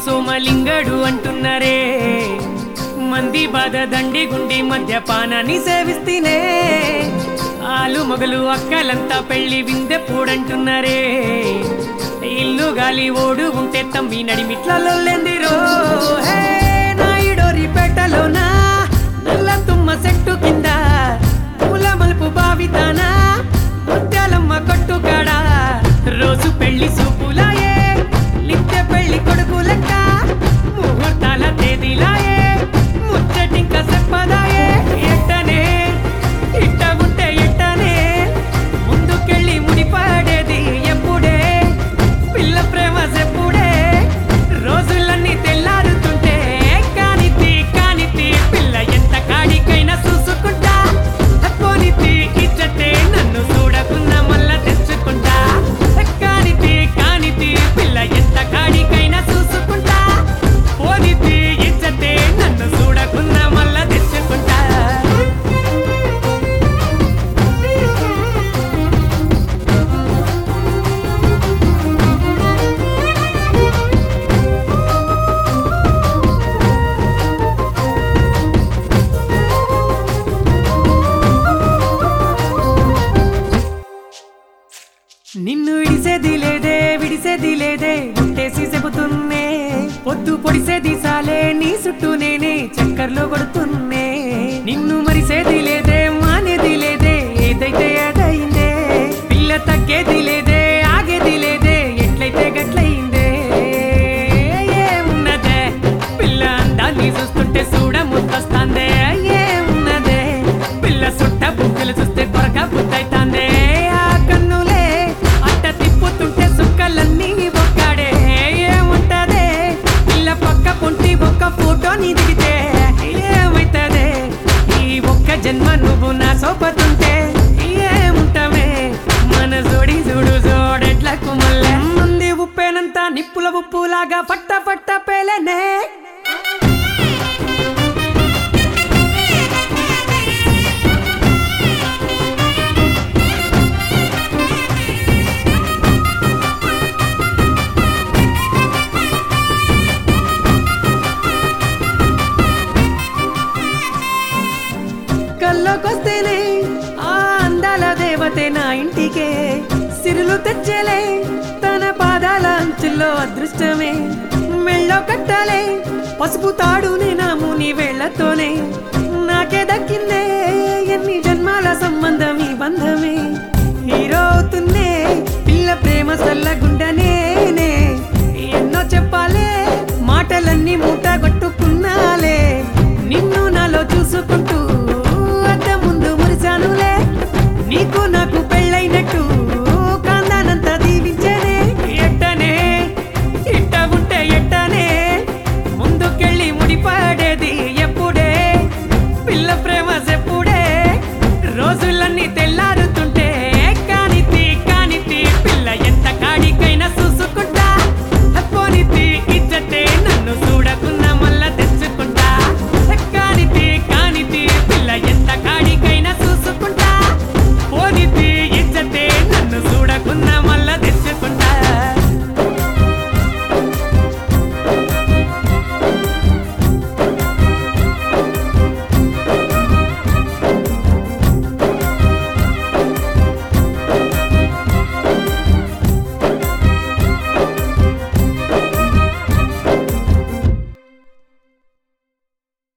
సోమలింగడు అంటున్నారే మంది బాధ దండి గుండి మద్యపానాన్ని సేవిస్తేనే ఆలు మొగలు అక్కలంతా పెళ్లి విందెప్పుడంటున్నారే ఇల్లు గాలి ఓడు ఉంటే తమ్మి నడిమిట్లలో లెందిరో హే నాయుడోరి పేటలోనా నల్ల తుమ్మ చెట్టు కింద పూల మలుపు బావితానా ముత్యాలమ్మ కొట్టుకాడా రోజు పెళ్లి సూపులాయే లింకె పెళ్లి కొడుకు లెక్క ముహూర్తాల తేదీలాయే ముచ్చటింక చెప్పదాయే ఎట్టనే ఇట్ట ఉంటే ఎట్టనే ముందుకెళ్ళి ముడిపడేది ఎప్పుడే పిల్ల ప్రేమ చెప్పుడే రోజులన్నీ తెల్లారుతుంటే కానితి కానితి పిల్ల ఎంత కాడికైనా చూసుకుంటా పోనితి ఇచ్చటే నన్ను చూడకున్న మల్ల తెచ్చుకుంటా కానితి కానితి పిల్ల ఎంత కాడికైనా చూసుకుంటా పోనితి ఇచ్చటే నన్ను చూడకున్న మల్ల తెచ్చుకుంటా నిన్ను విడిసేది లేదే విడిసేది లేదే గుట్టేసి చెబుతున్నే పొద్దు పొడిసేది సాలే నీ చుట్టూ నేనే చక్కర్లు కొడుతున్నే నిన్ను మరిసేది లేదే మానేది లేదే ఏదైతే అదైందే పిల్ల తగ్గేది లేదే ఆగేది లేదే ఎట్లయితే గట్లయిందే ఏమున్నదే పిల్ల అందాన్ని చూస్తుంటే చూడ ముద్దొస్తాందే ఏమున్నదే పిల్ల సుట్ట బుగ్గలు చూస్తే కొరక బుద్ధైతాందే ఆ కన్నులే అట్ట తిప్పుతుంటే సుక్కలన్నీ ఒక్కడే ఏముంటదే పిల్ల పక్క పొంటి ఒక్క ఫోటోని దిగితే ఏమైతదే ఈ ఒక్క జన్మ నువ్వు నా సోపతుంటే ఏముంటమే మన జోడి చూడు జోడెట్లకు మళ్ళీ మంది ఉప్పేనంత నిప్పుల ఉప్పులాగా పట్ట పట్ట పేలనే కల్లోకొస్తేనే ఆ అందాల దేవతే నా ఇంటికే సిరులు తెచ్చలే తన పాదాల అంచుల్లో అదృష్టమే మెళ్ళో కట్టాలే పసుపు తాడునే నా ముని వేళ్లతోనే నాకే దక్కిందే ఎన్ని జన్మాల సంబంధం ఈ బంధమే హీరో అవుతున్నే పిల్ల ప్రేమ సల్లగుండనేనే ఎన్నో చెప్పాలే మాటలన్నీ మూట కొట్టుకున్నాలే నిన్ను నాలో చూసుకుంటూ అద్దం ముందు మురిశానులే నీకు నాకు